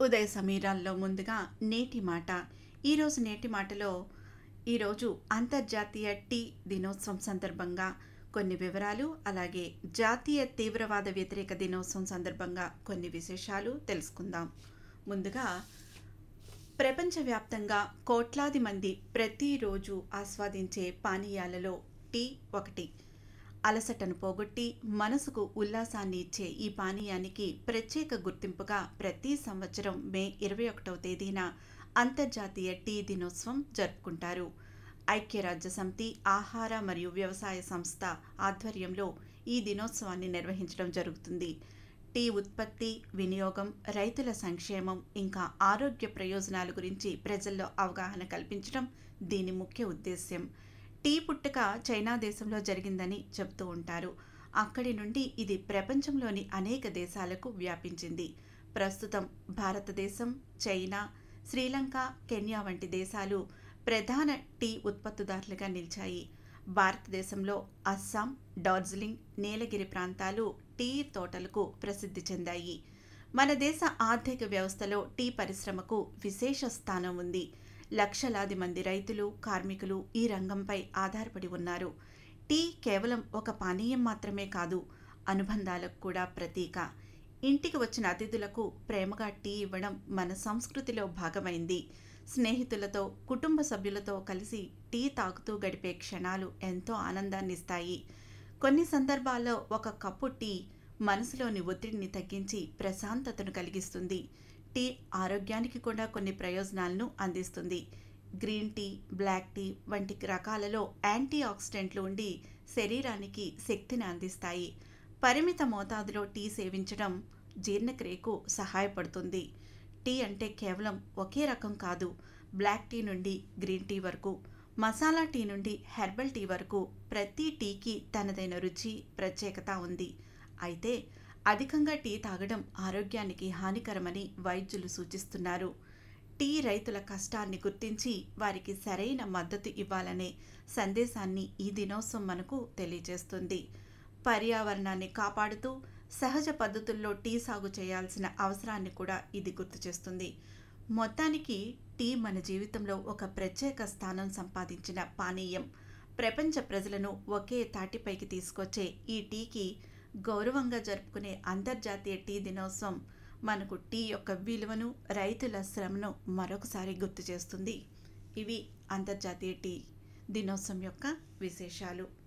ఉదయ సమీరాల్లో ముందుగా నేటి మాట ఈరోజు నేటి మాటలో ఈరోజు అంతర్జాతీయ టీ దినోత్సవం సందర్భంగా కొన్ని వివరాలు అలాగే జాతీయ తీవ్రవాద వ్యతిరేక దినోత్సవం సందర్భంగా కొన్ని విశేషాలు తెలుసుకుందాం ముందుగా ప్రపంచవ్యాప్తంగా కోట్లాది మంది ప్రతిరోజు ఆస్వాదించే పానీయాలలో టీ ఒకటి అలసటను పోగొట్టి మనసుకు ఉల్లాసాన్ని ఇచ్చే ఈ పానీయానికి ప్రత్యేక గుర్తింపుగా ప్రతి సంవత్సరం మే ఇరవై ఒకటవ తేదీన అంతర్జాతీయ టీ దినోత్సవం జరుపుకుంటారు ఐక్యరాజ్య సమితి ఆహార మరియు వ్యవసాయ సంస్థ ఆధ్వర్యంలో ఈ దినోత్సవాన్ని నిర్వహించడం జరుగుతుంది టీ ఉత్పత్తి వినియోగం రైతుల సంక్షేమం ఇంకా ఆరోగ్య ప్రయోజనాల గురించి ప్రజల్లో అవగాహన కల్పించడం దీని ముఖ్య ఉద్దేశ్యం టీ పుట్టుక చైనా దేశంలో జరిగిందని చెబుతూ ఉంటారు అక్కడి నుండి ఇది ప్రపంచంలోని అనేక దేశాలకు వ్యాపించింది ప్రస్తుతం భారతదేశం చైనా శ్రీలంక కెన్యా వంటి దేశాలు ప్రధాన టీ ఉత్పత్తిదారులుగా నిలిచాయి భారతదేశంలో అస్సాం డార్జిలింగ్ నీలగిరి ప్రాంతాలు టీ తోటలకు ప్రసిద్ధి చెందాయి మన దేశ ఆర్థిక వ్యవస్థలో టీ పరిశ్రమకు విశేష స్థానం ఉంది లక్షలాది మంది రైతులు కార్మికులు ఈ రంగంపై ఆధారపడి ఉన్నారు టీ కేవలం ఒక పానీయం మాత్రమే కాదు అనుబంధాలకు కూడా ప్రతీక ఇంటికి వచ్చిన అతిథులకు ప్రేమగా టీ ఇవ్వడం మన సంస్కృతిలో భాగమైంది స్నేహితులతో కుటుంబ సభ్యులతో కలిసి టీ తాగుతూ గడిపే క్షణాలు ఎంతో ఆనందాన్ని ఇస్తాయి కొన్ని సందర్భాల్లో ఒక కప్పు టీ మనసులోని ఒత్తిడిని తగ్గించి ప్రశాంతతను కలిగిస్తుంది టీ ఆరోగ్యానికి కూడా కొన్ని ప్రయోజనాలను అందిస్తుంది గ్రీన్ టీ బ్లాక్ టీ వంటి రకాలలో యాంటీ ఆక్సిడెంట్లు ఉండి శరీరానికి శక్తిని అందిస్తాయి పరిమిత మోతాదులో టీ సేవించడం జీర్ణక్రియకు సహాయపడుతుంది టీ అంటే కేవలం ఒకే రకం కాదు బ్లాక్ టీ నుండి గ్రీన్ టీ వరకు మసాలా టీ నుండి హెర్బల్ టీ వరకు ప్రతి టీకి తనదైన రుచి ప్రత్యేకత ఉంది అయితే అధికంగా టీ తాగడం ఆరోగ్యానికి హానికరమని వైద్యులు సూచిస్తున్నారు టీ రైతుల కష్టాన్ని గుర్తించి వారికి సరైన మద్దతు ఇవ్వాలనే సందేశాన్ని ఈ దినోత్సవం మనకు తెలియజేస్తుంది పర్యావరణాన్ని కాపాడుతూ సహజ పద్ధతుల్లో టీ సాగు చేయాల్సిన అవసరాన్ని కూడా ఇది గుర్తు చేస్తుంది మొత్తానికి టీ మన జీవితంలో ఒక ప్రత్యేక స్థానం సంపాదించిన పానీయం ప్రపంచ ప్రజలను ఒకే తాటిపైకి తీసుకొచ్చే ఈ టీకి గౌరవంగా జరుపుకునే అంతర్జాతీయ టీ దినోత్సవం మనకు టీ యొక్క విలువను రైతుల శ్రమను మరొకసారి గుర్తు చేస్తుంది ఇవి అంతర్జాతీయ టీ దినోత్సవం యొక్క విశేషాలు